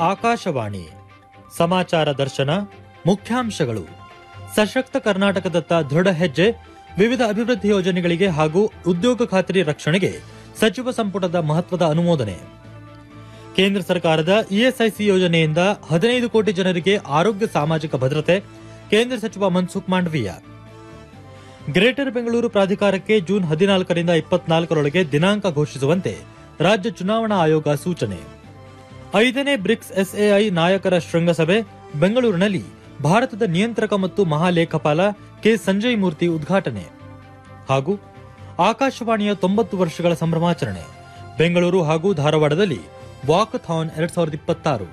ಆಕಾಶವಾಣಿ ಸಮಾಚಾರ ದರ್ಶನ ಮುಖ್ಯಾಂಶಗಳು ಸಶಕ್ತ ಕರ್ನಾಟಕದತ್ತ ದೃಢ ಹೆಜ್ಜೆ ವಿವಿಧ ಅಭಿವೃದ್ಧಿ ಯೋಜನೆಗಳಿಗೆ ಹಾಗೂ ಉದ್ಯೋಗ ಖಾತ್ರಿ ರಕ್ಷಣೆಗೆ ಸಚಿವ ಸಂಪುಟದ ಮಹತ್ವದ ಅನುಮೋದನೆ ಕೇಂದ್ರ ಸರ್ಕಾರದ ಇಎಸ್ಐಸಿ ಯೋಜನೆಯಿಂದ ಹದಿನೈದು ಕೋಟಿ ಜನರಿಗೆ ಆರೋಗ್ಯ ಸಾಮಾಜಿಕ ಭದ್ರತೆ ಕೇಂದ್ರ ಸಚಿವ ಮನ್ಸುಖ್ ಮಾಂಡವೀಯ ಗ್ರೇಟರ್ ಬೆಂಗಳೂರು ಪ್ರಾಧಿಕಾರಕ್ಕೆ ಜೂನ್ ಹದಿನಾಲ್ಕರಿಂದ ಇಪ್ಪತ್ನಾಲ್ಕರೊಳಗೆ ದಿನಾಂಕ ಘೋಷಿಸುವಂತೆ ರಾಜ್ಯ ಚುನಾವಣಾ ಆಯೋಗ ಸೂಚನೆ ಐದನೇ ಬ್ರಿಕ್ಸ್ ಎಸ್ಎಐ ನಾಯಕರ ಶೃಂಗಸಭೆ ಬೆಂಗಳೂರಿನಲ್ಲಿ ಭಾರತದ ನಿಯಂತ್ರಕ ಮತ್ತು ಮಹಾಲೇಖಪಾಲ ಕೆ ಸಂಜಯ್ ಮೂರ್ತಿ ಉದ್ಘಾಟನೆ ಹಾಗೂ ಆಕಾಶವಾಣಿಯ ತೊಂಬತ್ತು ವರ್ಷಗಳ ಸಂಭ್ರಮಾಚರಣೆ ಬೆಂಗಳೂರು ಹಾಗೂ ಧಾರವಾಡದಲ್ಲಿ ವಾಕಥಾನ್ ಎರಡ್ ಸಾವಿರದ ಇಪ್ಪತ್ತಾರು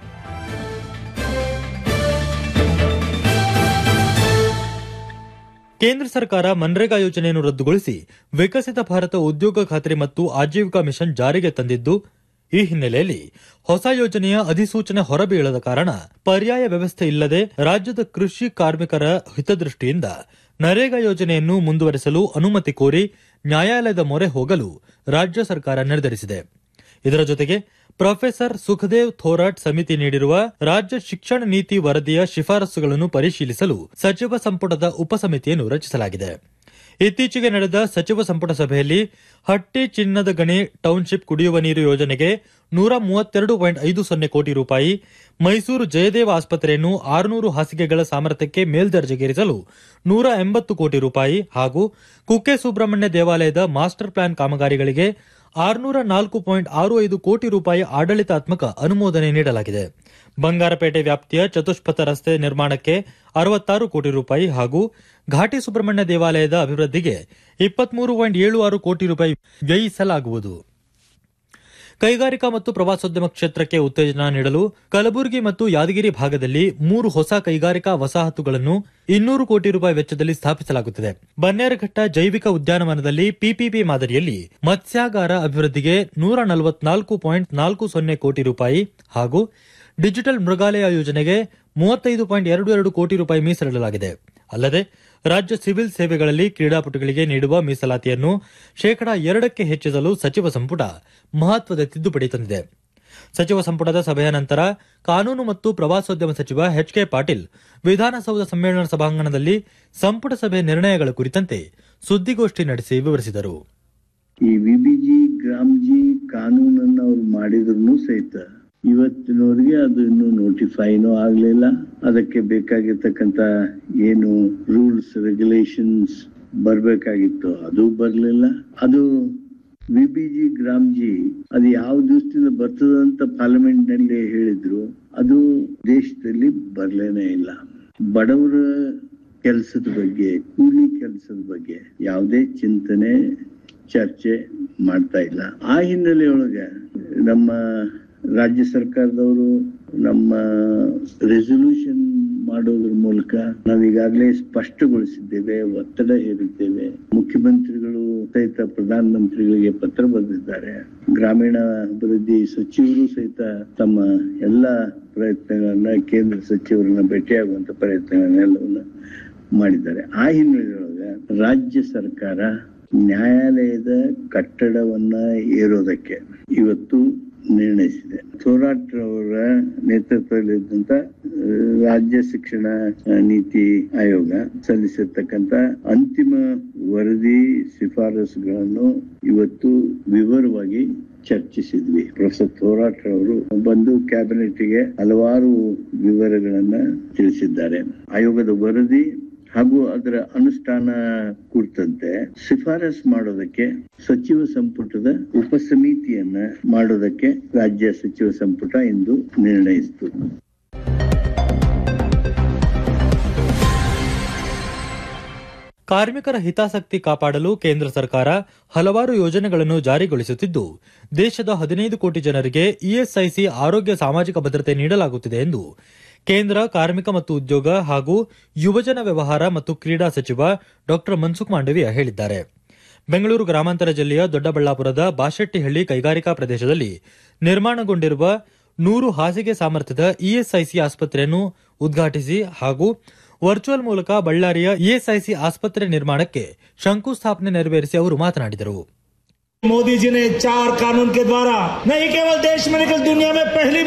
ಕೇಂದ್ರ ಸರ್ಕಾರ ಮನ್ರೇಗಾ ಯೋಜನೆಯನ್ನು ರದ್ದುಗೊಳಿಸಿ ವಿಕಸಿತ ಭಾರತ ಉದ್ಯೋಗ ಖಾತ್ರಿ ಮತ್ತು ಆಜೀವಿಕಾ ಮಿಷನ್ ಜಾರಿಗೆ ತಂದಿದ್ದು ಈ ಹಿನ್ನೆಲೆಯಲ್ಲಿ ಹೊಸ ಯೋಜನೆಯ ಅಧಿಸೂಚನೆ ಹೊರಬೀಳದ ಕಾರಣ ಪರ್ಯಾಯ ವ್ಯವಸ್ಥೆ ಇಲ್ಲದೆ ರಾಜ್ಯದ ಕೃಷಿ ಕಾರ್ಮಿಕರ ಹಿತದೃಷ್ಟಿಯಿಂದ ನರೇಗಾ ಯೋಜನೆಯನ್ನು ಮುಂದುವರೆಸಲು ಅನುಮತಿ ಕೋರಿ ನ್ಯಾಯಾಲಯದ ಮೊರೆ ಹೋಗಲು ರಾಜ್ಯ ಸರ್ಕಾರ ನಿರ್ಧರಿಸಿದೆ ಇದರ ಜೊತೆಗೆ ಪ್ರೊಫೆಸರ್ ಸುಖದೇವ್ ಥೋರಾಟ್ ಸಮಿತಿ ನೀಡಿರುವ ರಾಜ್ಯ ಶಿಕ್ಷಣ ನೀತಿ ವರದಿಯ ಶಿಫಾರಸುಗಳನ್ನು ಪರಿಶೀಲಿಸಲು ಸಚಿವ ಸಂಪುಟದ ಉಪಸಮಿತಿಯನ್ನು ರಚಿಸಲಾಗಿದೆ ಇತ್ತೀಚೆಗೆ ನಡೆದ ಸಚಿವ ಸಂಪುಟ ಸಭೆಯಲ್ಲಿ ಹಟ್ಟಿ ಚಿನ್ನದ ಗಣಿ ಟೌನ್ಶಿಪ್ ಕುಡಿಯುವ ನೀರು ಯೋಜನೆಗೆ ನೂರ ಮೂವತ್ತೆರಡು ಪಾಯಿಂಟ್ ಐದು ಸೊನ್ನೆ ಕೋಟಿ ರೂಪಾಯಿ ಮೈಸೂರು ಜಯದೇವ ಆಸ್ಪತ್ರೆಯನ್ನು ಆರುನೂರು ಹಾಸಿಗೆಗಳ ಸಾಮರ್ಥ್ಯಕ್ಕೆ ಮೇಲ್ದರ್ಜೆಗೇರಿಸಲು ನೂರ ಎಂಬತ್ತು ಕೋಟಿ ರೂಪಾಯಿ ಹಾಗೂ ಕುಕ್ಕೆ ಸುಬ್ರಹ್ಮಣ್ಯ ದೇವಾಲಯದ ಮಾಸ್ಟರ್ ಪ್ಲಾನ್ ಕಾಮಗಾರಿಗಳಿಗೆ ಆರುನೂರ ನಾಲ್ಕು ಪಾಯಿಂಟ್ ಆರು ಐದು ಕೋಟಿ ರೂಪಾಯಿ ಆಡಳಿತಾತ್ಮಕ ಅನುಮೋದನೆ ನೀಡಲಾಗಿದೆ ಬಂಗಾರಪೇಟೆ ವ್ಯಾಪ್ತಿಯ ಚತುಷ್ಪಥ ರಸ್ತೆ ನಿರ್ಮಾಣಕ್ಕೆ ಅರವತ್ತಾರು ಕೋಟಿ ರೂಪಾಯಿ ಹಾಗೂ ಘಾಟಿ ಸುಬ್ರಹ್ಮಣ್ಯ ದೇವಾಲಯದ ಅಭಿವೃದ್ಧಿಗೆ ಇಪ್ಪತ್ಮೂರು ಪಾಯಿಂಟ್ ಏಳು ಆರು ಕೋಟಿ ರೂಪಾಯಿ ವ್ಯಯಿಸಲಾಗುವುದು ಕೈಗಾರಿಕಾ ಮತ್ತು ಪ್ರವಾಸೋದ್ಯಮ ಕ್ಷೇತ್ರಕ್ಕೆ ಉತ್ತೇಜನ ನೀಡಲು ಕಲಬುರಗಿ ಮತ್ತು ಯಾದಗಿರಿ ಭಾಗದಲ್ಲಿ ಮೂರು ಹೊಸ ಕೈಗಾರಿಕಾ ವಸಾಹತುಗಳನ್ನು ಇನ್ನೂರು ಕೋಟಿ ರೂಪಾಯಿ ವೆಚ್ಚದಲ್ಲಿ ಸ್ಥಾಪಿಸಲಾಗುತ್ತಿದೆ ಬನ್ನೇರಘಟ್ಟ ಜೈವಿಕ ಉದ್ಯಾನವನದಲ್ಲಿ ಪಿಪಿಪಿ ಮಾದರಿಯಲ್ಲಿ ಮತ್ಸ್ಯಾಗಾರ ಅಭಿವೃದ್ಧಿಗೆ ನೂರ ನಲವತ್ನಾಲ್ಕು ಪಾಯಿಂಟ್ ನಾಲ್ಕು ಸೊನ್ನೆ ಕೋಟಿ ರೂಪಾಯಿ ಹಾಗೂ ಡಿಜಿಟಲ್ ಮೃಗಾಲಯ ಯೋಜನೆಗೆ ಮೂವತ್ತೈದು ಪಾಯಿಂಟ್ ಎರಡು ಎರಡು ಕೋಟಿ ರೂಪಾಯಿ ಮೀಸಲಿಡಲಾಗಿದೆ ಅಲ್ಲದೆ ರಾಜ್ಯ ಸಿವಿಲ್ ಸೇವೆಗಳಲ್ಲಿ ಕ್ರೀಡಾಪಟುಗಳಿಗೆ ನೀಡುವ ಮೀಸಲಾತಿಯನ್ನು ಶೇಕಡಾ ಎರಡಕ್ಕೆ ಹೆಚ್ಚಿಸಲು ಸಚಿವ ಸಂಪುಟ ಮಹತ್ವದ ತಿದ್ದುಪಡಿ ತಂದಿದೆ ಸಚಿವ ಸಂಪುಟದ ಸಭೆಯ ನಂತರ ಕಾನೂನು ಮತ್ತು ಪ್ರವಾಸೋದ್ಯಮ ಸಚಿವ ಎಚ್ ಕೆ ಪಾಟೀಲ್ ವಿಧಾನಸೌಧ ಸಮ್ಮೇಳನ ಸಭಾಂಗಣದಲ್ಲಿ ಸಂಪುಟ ಸಭೆ ನಿರ್ಣಯಗಳ ಕುರಿತಂತೆ ಸುದ್ದಿಗೋಷ್ಠಿ ನಡೆಸಿ ವಿವರಿಸಿದರು ಈ ವಿಬಿಜಿ ಗ್ರಾಮ್ಜಿ ಕಾನೂನನ್ನ ಅವ್ರು ಮಾಡಿದ್ರು ಸಹಿತ ಇವತ್ತಿನವರೆಗೆ ಅದು ಇನ್ನೂ ನೋಟಿಫೈನೂ ಆಗ್ಲಿಲ್ಲ ಅದಕ್ಕೆ ಬೇಕಾಗಿರ್ತಕ್ಕಂತ ಏನು ರೂಲ್ಸ್ ರೆಗ್ಯುಲೇಷನ್ಸ್ ಬರ್ಬೇಕಾಗಿತ್ತು ಅದು ಬರ್ಲಿಲ್ಲ ಅದು ವಿಬಿಜಿ ಗ್ರಾಮ್ಜಿ ಅದು ಯಾವ ದಿವಸದಿಂದ ಬರ್ತದ ಅಂತ ಪಾರ್ಲಿಮೆಂಟ್ ನಲ್ಲಿ ಹೇಳಿದ್ರು ಅದು ದೇಶದಲ್ಲಿ ಬರ್ಲೇನೇ ಇಲ್ಲ ಬಡವರ ಕೆಲಸದ ಬಗ್ಗೆ ಕೂಲಿ ಕೆಲಸದ ಬಗ್ಗೆ ಯಾವುದೇ ಚಿಂತನೆ ಚರ್ಚೆ ಮಾಡ್ತಾ ಇಲ್ಲ ಆ ಹಿನ್ನೆಲೆಯೊಳಗೆ ನಮ್ಮ ರಾಜ್ಯ ಸರ್ಕಾರದವರು ನಮ್ಮ ರೆಸೊಲ್ಯೂಷನ್ ಮಾಡೋದ್ರ ಮೂಲಕ ನಾವೀಗಾಗಲೇ ಸ್ಪಷ್ಟಗೊಳಿಸಿದ್ದೇವೆ ಒತ್ತಡ ಹೇರಿದ್ದೇವೆ ಮುಖ್ಯಮಂತ್ರಿಗಳು ಸಹಿತ ಪ್ರಧಾನ ಮಂತ್ರಿಗಳಿಗೆ ಪತ್ರ ಬರೆದಿದ್ದಾರೆ ಗ್ರಾಮೀಣ ಅಭಿವೃದ್ಧಿ ಸಚಿವರು ಸಹಿತ ತಮ್ಮ ಎಲ್ಲ ಪ್ರಯತ್ನಗಳನ್ನ ಕೇಂದ್ರ ಸಚಿವರನ್ನ ಭೇಟಿಯಾಗುವಂತ ಪ್ರಯತ್ನಗಳನ್ನೆಲ್ಲವನ್ನ ಮಾಡಿದ್ದಾರೆ ಆ ಹಿನ್ನೆಲೆಯೊಳಗೆ ರಾಜ್ಯ ಸರ್ಕಾರ ನ್ಯಾಯಾಲಯದ ಕಟ್ಟಡವನ್ನ ಏರೋದಕ್ಕೆ ಇವತ್ತು ನಿರ್ಣಯಿಸಿದೆ ಥೋರಾಟ್ ಅವರ ನೇತೃತ್ವದಲ್ಲಿದ್ದಂತ ರಾಜ್ಯ ಶಿಕ್ಷಣ ನೀತಿ ಆಯೋಗ ಸಲ್ಲಿಸಿರ್ತಕ್ಕಂತ ಅಂತಿಮ ವರದಿ ಶಿಫಾರಸುಗಳನ್ನು ಇವತ್ತು ವಿವರವಾಗಿ ಚರ್ಚಿಸಿದ್ವಿ ಪ್ರೊಫೆಸರ್ ಥೋರಾಟ್ ಅವರು ಬಂದು ಕ್ಯಾಬಿನೆಟ್ಗೆ ಹಲವಾರು ವಿವರಗಳನ್ನ ತಿಳಿಸಿದ್ದಾರೆ ಆಯೋಗದ ವರದಿ ಹಾಗೂ ಅದರ ಅನುಷ್ಠಾನ ಕುರಿತಂತೆ ಶಿಫಾರಸ್ ಮಾಡೋದಕ್ಕೆ ಸಚಿವ ಸಂಪುಟದ ಉಪಸಮಿತಿಯನ್ನ ಮಾಡೋದಕ್ಕೆ ರಾಜ್ಯ ಸಚಿವ ಸಂಪುಟ ಇಂದು ನಿರ್ಣಯಿಸಿತು ಕಾರ್ಮಿಕರ ಹಿತಾಸಕ್ತಿ ಕಾಪಾಡಲು ಕೇಂದ್ರ ಸರ್ಕಾರ ಹಲವಾರು ಯೋಜನೆಗಳನ್ನು ಜಾರಿಗೊಳಿಸುತ್ತಿದ್ದು ದೇಶದ ಹದಿನೈದು ಕೋಟಿ ಜನರಿಗೆ ಇಎಸ್ಐಸಿ ಆರೋಗ್ಯ ಸಾಮಾಜಿಕ ಭದ್ರತೆ ನೀಡಲಾಗುತ್ತಿದೆ ಎಂದು ಕೇಂದ್ರ ಕಾರ್ಮಿಕ ಮತ್ತು ಉದ್ಯೋಗ ಹಾಗೂ ಯುವಜನ ವ್ಯವಹಾರ ಮತ್ತು ಕ್ರೀಡಾ ಸಚಿವ ಡಾ ಮನ್ಸುಖ್ ಮಾಂಡವೀಯ ಹೇಳಿದ್ದಾರೆ ಬೆಂಗಳೂರು ಗ್ರಾಮಾಂತರ ಜಿಲ್ಲೆಯ ದೊಡ್ಡಬಳ್ಳಾಪುರದ ಬಾಶೆಟ್ಟಿಹಳ್ಳಿ ಕೈಗಾರಿಕಾ ಪ್ರದೇಶದಲ್ಲಿ ನಿರ್ಮಾಣಗೊಂಡಿರುವ ನೂರು ಹಾಸಿಗೆ ಸಾಮರ್ಥ್ಯದ ಇಎಸ್ಐಸಿ ಆಸ್ಪತ್ರೆಯನ್ನು ಉದ್ಘಾಟಿಸಿ ಹಾಗೂ ವರ್ಚುವಲ್ ಮೂಲಕ ಬಳ್ಳಾರಿಯ ಇಎಸ್ಐಸಿ ಆಸ್ಪತ್ರೆ ನಿರ್ಮಾಣಕ್ಕೆ ಶಂಕುಸ್ಥಾಪನೆ ನೆರವೇರಿಸಿ ಅವರು ಮಾತನಾಡಿದರು मोदी जी ने चार कानून के द्वारा नहीं केवल देश में निकल दुनिया में पहली